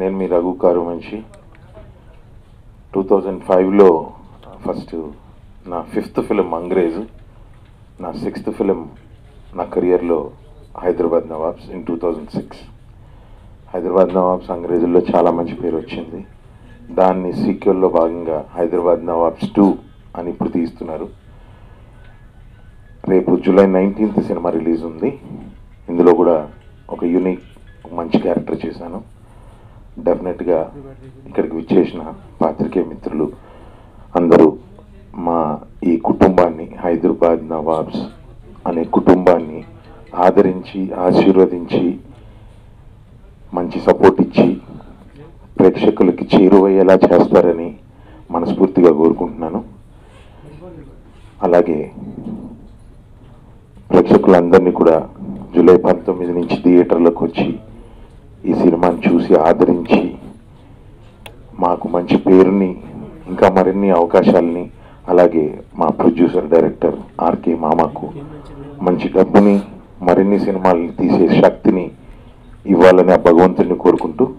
నేను మీ Raghu Karumanchi two thousand ఫైవ్లో ఫస్ట్ నా ఫిఫ్త్ ఫిలిం అంగ్రేజ్ నా సిక్స్త్ ఫిలిం నా కెరియర్లో Hyderabad Nawabs in two thousand six Hyderabad Nawabs అంగ్రేజుల్లో చాలా మంచి పేరు వచ్చింది దాన్ని సీక్వెల్లో భాగంగా హైదరాబాద్ నవాబ్స్ టూ అని ఇప్పుడు తీస్తున్నారు రేపు జూలై నైన్టీన్త్ సినిమా రిలీజ్ ఉంది ఇందులో కూడా ఒక యూనిక్ మంచి క్యారెక్టర్ చేశాను డెఫినెట్గా ఇక్కడికి విచ్చేసిన పాత్రికేయ మిత్రులు అందరూ మా ఈ కుటుంబాన్ని హైదరాబాద్ నవాబ్స్ అనే కుటుంబాన్ని ఆదరించి ఆశీర్వదించి మంచి సపోర్ట్ ఇచ్చి ప్రేక్షకులకి చేరువయ్యేలా చేస్తారని మనస్ఫూర్తిగా కోరుకుంటున్నాను అలాగే ప్రేక్షకులందరినీ కూడా జూలై పంతొమ్మిది నుంచి థియేటర్లకు వచ్చి ఈ సినిమాని చూసి ఆదరించి మాకు మంచి పేరుని ఇంకా మరిన్ని అవకాశాలని అలాగే మా ప్రొడ్యూసర్ డైరెక్టర్ ఆర్కే మామకు మంచి డబ్బుని మరిన్ని సినిమాలని తీసే శక్తిని ఇవ్వాలని ఆ భగవంతుని కోరుకుంటూ